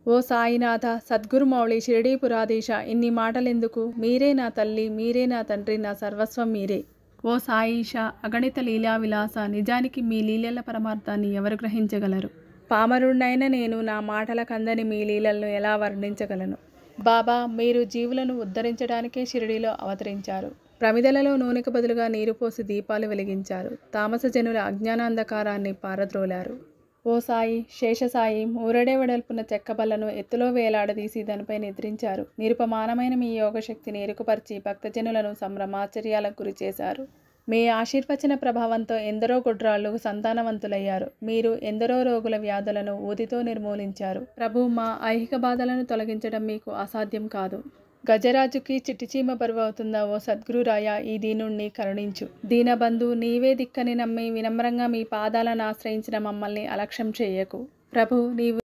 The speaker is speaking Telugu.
ఓ సాయినాథ సద్గురుమౌళి షిరిడీపురాధీశ ఇన్ని మాటలెందుకు మీరే నా తల్లి మీరే నా తండ్రి నా సర్వస్వం మీరే ఓ సాయిష అగణిత లీలా విలాస నిజానికి మీ లీలల పరమార్థాన్ని ఎవరు గ్రహించగలరు పామరుణ్ణైన నేను నా మాటల కందని మీ లీలలను ఎలా వర్ణించగలను బాబా మీరు జీవులను ఉద్ధరించడానికే షిరిడీలో అవతరించారు ప్రమిదలలో నూనెకు బదులుగా నీరు పోసి దీపాలు వెలిగించారు తామస జనుల అజ్ఞానాంధకారాన్ని పారద్రోలారు ఓ సాయి శేషసాయి మూరడే వెడల్పున చెక్కబల్లను ఎత్తులో వేలాడదీసి దానిపై నిద్రించారు నిరుపమానమైన మీ యోగశక్తిని ఎరుకుపరిచి భక్తజనులను సంభ్రమాశ్చర్యాలకు గురి చేశారు మీ ఆశీర్వచన ప్రభావంతో ఎందరో గుడ్రాళ్ళు సంతానవంతులయ్యారు మీరు ఎందరో రోగుల వ్యాధులను ఊదితో నిర్మూలించారు ప్రభు మా ఐహిక బాధలను తొలగించడం మీకు అసాధ్యం కాదు గజరాజుకి చిట్టిచీమ బరువు అవుతుందా ఓ సద్గురురాయ ఈ దీనుణ్ణి కరుణించు దీనబంధు నీవే దిక్కని నమ్మి వినమ్రంగా మీ పాదాలను ఆశ్రయించిన మమ్మల్ని అలక్ష్యం చేయకు ప్రభు నీవు